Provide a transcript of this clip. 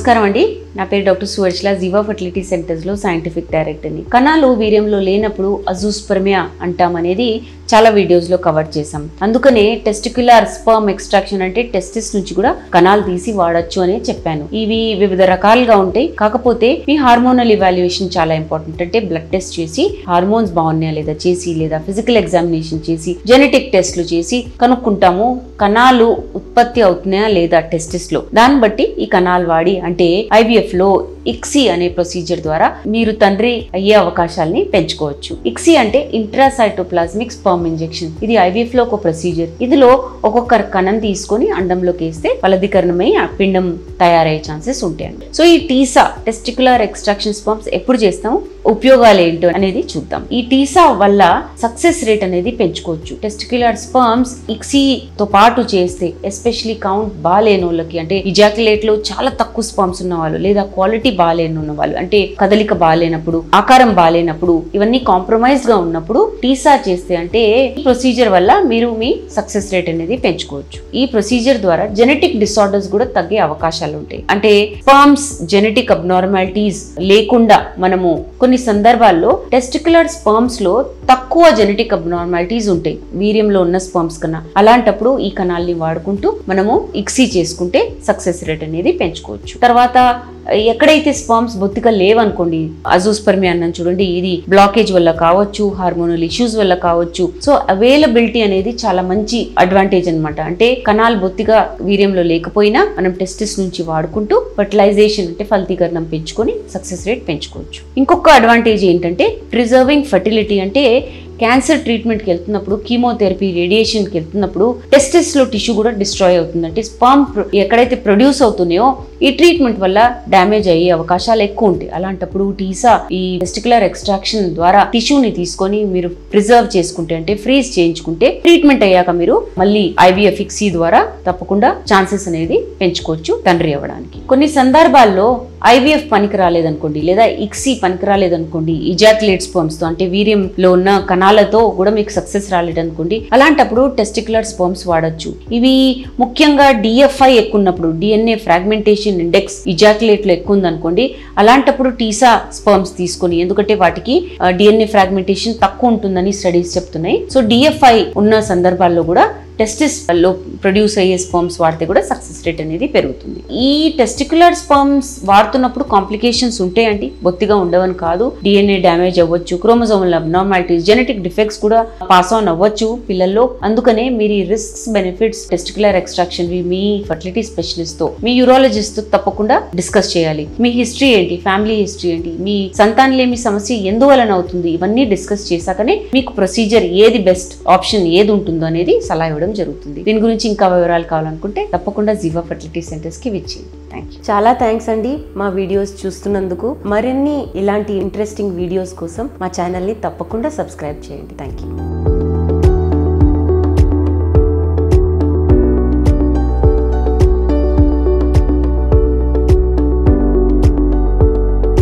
నమస్కారం అండి నా పేరు డాక్టర్ సువర్షిల జీవా ఫర్టిలిటీ సెంటర్స్లో సైంటిఫిక్ డైరెక్టర్ని కణాలు వీర్యంలో లేనప్పుడు అజూస్పర్మియా అంటాం అనేది చాలా వీడియోస్లో కవర్ చేసాం అందుకనే టెస్టిక్యులర్ స్పర్మ్ ఎక్స్ట్రాక్షన్ అంటే టెస్టిస్ నుంచి కూడా కణాలు తీసి వాడచ్చు అని చెప్పాను ఇవి వివిధ రకాలుగా ఉంటాయి కాకపోతే మీ హార్మోనల్ ఇవాల్యుయేషన్ చాలా ఇంపార్టెంట్ అంటే బ్లడ్ టెస్ట్ చేసి హార్మోన్స్ బాగున్నాయా లేదా చేసి లేదా ఫిజికల్ ఎగ్జామినేషన్ చేసి జెనెటిక్ టెస్ట్లు చేసి కనుక్కుంటాము కణాలు ఉత్పత్తి అవుతున్నాయా లేదా టెస్టిస్ లో దాన్ని బట్టి ఈ కణాలు వాడి అంటే ఐవీఎఫ్ లో ఇక్సీ అనే ప్రొసీజర్ ద్వారా మీరు తండ్రి అయ్యే అవకాశాలని పెంచుకోవచ్చు ఇక్సీ అంటే ఇంట్రాసైటోప్లాస్మిక్ స్పర్మ్ ఇంజెక్షన్ ఇది ఐవీఎఫ్ లో ఒక ప్రొసీజర్ ఇందులో ఒక్కొక్క కణం తీసుకొని అండంలోకి వేస్తే ఫలదీకరణమై ఆ పిండం తయారయ్యే ఛాన్సెస్ ఉంటాయండి సో ఈ టీసా టెస్టికులర్ ఎక్స్ట్రాక్షన్ స్పర్మ్స్ ఎప్పుడు చేస్తాము ఉపయోగాలు ఏంటో అనేది చూద్దాం ఈ టీసా వల్ల సక్సెస్ రేట్ అనేది పెంచుకోవచ్చు టెస్టిక్యులర్ స్పర్మ్స్ ఇక్సీతో పాటు చేస్తే ఎస్పెషలీ కౌంట్ బాగాలేని వాళ్ళకి అంటే ఇజాక్యులేట్ లో చాలా తక్కువ స్పర్మ్స్ ఉన్న వాళ్ళు లేదా క్వాలిటీ బాగాలేని ఉన్న వాళ్ళు అంటే కదలిక బాగాలేనప్పుడు ఆకారం బాగాలేనప్పుడు ఇవన్నీ కాంప్రమైజ్ గా ఉన్నప్పుడు టీసా చేస్తే అంటే ఈ ప్రొసీజర్ వల్ల మీరు మీ సక్సెస్ రేట్ అనేది పెంచుకోవచ్చు ఈ ప్రొసీజర్ ద్వారా జెనెటిక్ డిసార్డర్స్ కూడా తగ్గే అవకాశాలు ఉంటాయి అంటే స్పర్మ్స్ జెనెటిక్ అబ్నార్మాలిటీస్ లేకుండా మనము కొన్ని సందర్భాల్లో టెస్టికులర్ స్పర్మ్స్ లో తక్కువ జెనెటిక్ అబ్నార్మాలిటీస్ ఉంటాయి వీర్యంలో ఉన్న స్పర్మ్స్ కన్నా అలాంటప్పుడు ఈ కణాలని వాడుకుంటూ మనము ఇక్సీ చేసుకుంటే సక్సెస్ రేట్ అనేది పెంచుకోవచ్చు తర్వాత ఎక్కడైతే స్పర్మ్స్ బొత్తిగా లేవనుకోండి అజూస్పర్మి అన్నం చూడండి ఇది బ్లాకేజ్ వల్ల కావచ్చు హార్మోనల్ ఇష్యూస్ వల్ల కావచ్చు సో అవైలబిలిటీ అనేది చాలా మంచి అడ్వాంటేజ్ అన్నమాట అంటే కణాలు బొత్తిగా వీర్యంలో లేకపోయినా మనం టెస్టిస్ నుంచి వాడుకుంటూ ఫర్టిలైజేషన్ అంటే ఫలితీకరణం పెంచుకొని సక్సెస్ రేట్ పెంచుకోవచ్చు ఇంకొక అడ్వాంటేజ్ ఏంటంటే ప్రిజర్వింగ్ ఫర్టిలిటీ అంటే క్యాన్సర్ ట్రీట్మెంట్కి వెళ్తున్నప్పుడు కీమోథెరపీ రేడియేషన్కి వెళ్తున్నప్పుడు టెస్టిస్లో టిష్యూ కూడా డిస్ట్రాయ్ అవుతుంది అంటే స్పర్మ్ ఎక్కడైతే ప్రొడ్యూస్ అవుతున్నాయో ఈ ట్రీట్మెంట్ వల్ల డ్యామేజ్ అయ్యే అవకాశాలు ఎక్కువ ఉంటాయి అలాంటప్పుడు టీసా ఈ టెస్టికులర్ ఎక్స్ట్రాక్షన్ ద్వారా టిష్యూని తీసుకొని మీరు ప్రిజర్వ్ చేసుకుంటే అంటే ఫ్రీజ్ చేయించుకుంటే ట్రీట్మెంట్ అయ్యాక మీరు మళ్ళీ ఐవీఎఫ్ ఇక్సీ ద్వారా తప్పకుండా ఛాన్సెస్ అనేది పెంచుకోవచ్చు తండ్రి అవ్వడానికి కొన్ని సందర్భాల్లో ఐవీఎఫ్ పనికి రాలేదనుకోండి లేదా ఇక్సీ పనికి రాలేదనుకోండి ఇజాక్యులేట్ స్పర్మ్స్ తో అంటే వీర్యంలో ఉన్న కణాలతో కూడా మీకు సక్సెస్ రాలేదనుకోండి అలాంటప్పుడు టెస్టికులర్ స్పర్మ్స్ వాడచ్చు ఇవి ముఖ్యంగా డిఎఫ్ఐ ఎక్కువ ఉన్నప్పుడు డిఎన్ఏ ఫ్రాగ్మెంటేషన్ ఇండెక్స్ ఇజాక్యులేట్ లో ఎక్కువ ఉందనుకోండి అలాంటప్పుడు టీసా స్పర్మ్స్ తీసుకొని ఎందుకంటే వాటికి డిఎన్ఏ ఫ్రాగ్మెంటేషన్ తక్కువ ఉంటుందని స్టడీస్ చెప్తున్నాయి సో డిఎఫ్ఐ ఉన్న సందర్భాల్లో కూడా టెస్టిస్ లో ప్రొడ్యూస్ అయ్యే స్పర్మ్స్ వాడితే కూడా సక్సెస్ రేట్ అనేది పెరుగుతుంది ఈ టెస్టికులర్ స్పర్మ్స్ వాడుతున్నప్పుడు కాంప్లికేషన్స్ ఉంటాయండి బొత్తిగా ఉండవని కాదు డిఎన్ఏ డ్యామేజ్ అవ్వచ్చు క్రోమోజోమల్ అబ్నార్మాలిటీస్ జెనెటిక్ డిఫెక్ట్స్ కూడా పాస్ ఆన్ అవ్వచ్చు పిల్లల్లో అందుకనే మీరు ఈ రిస్క్స్ బెనిఫిట్స్ టెస్టికులర్ ఎక్స్ట్రాక్షన్ మీ ఫర్టిలిటీ స్పెషలిస్ట్ తో మీ యూరాలజిస్ట్ తో తప్పకుండా డిస్కస్ చేయాలి మీ హిస్టరీ ఏంటి ఫ్యామిలీ హిస్టరీ ఏంటి మీ సంతానలేమి సమస్య ఎందువలన అవుతుంది ఇవన్నీ డిస్కస్ చేశాకనే మీకు ప్రొసీజర్ ఏది బెస్ట్ ఆప్షన్ ఏది ఉంటుందో అనేది సలహా ఇవ్వడం జరుగుతుంది దీని గురించి ఇంకా వివరాలు కావాలనుకుంటే తప్పకుండా జీవా ఫర్టిలిటీ సెంటర్స్ కి విచ్చేయండి థ్యాంక్ యూ చాలా థ్యాంక్స్ అండి మా వీడియోస్ చూస్తున్నందుకు మరిన్ని ఇలాంటి ఇంట్రెస్టింగ్ వీడియోస్ కోసం మా ఛానల్ని తప్పకుండా సబ్స్క్రైబ్ చేయండి థ్యాంక్ యూ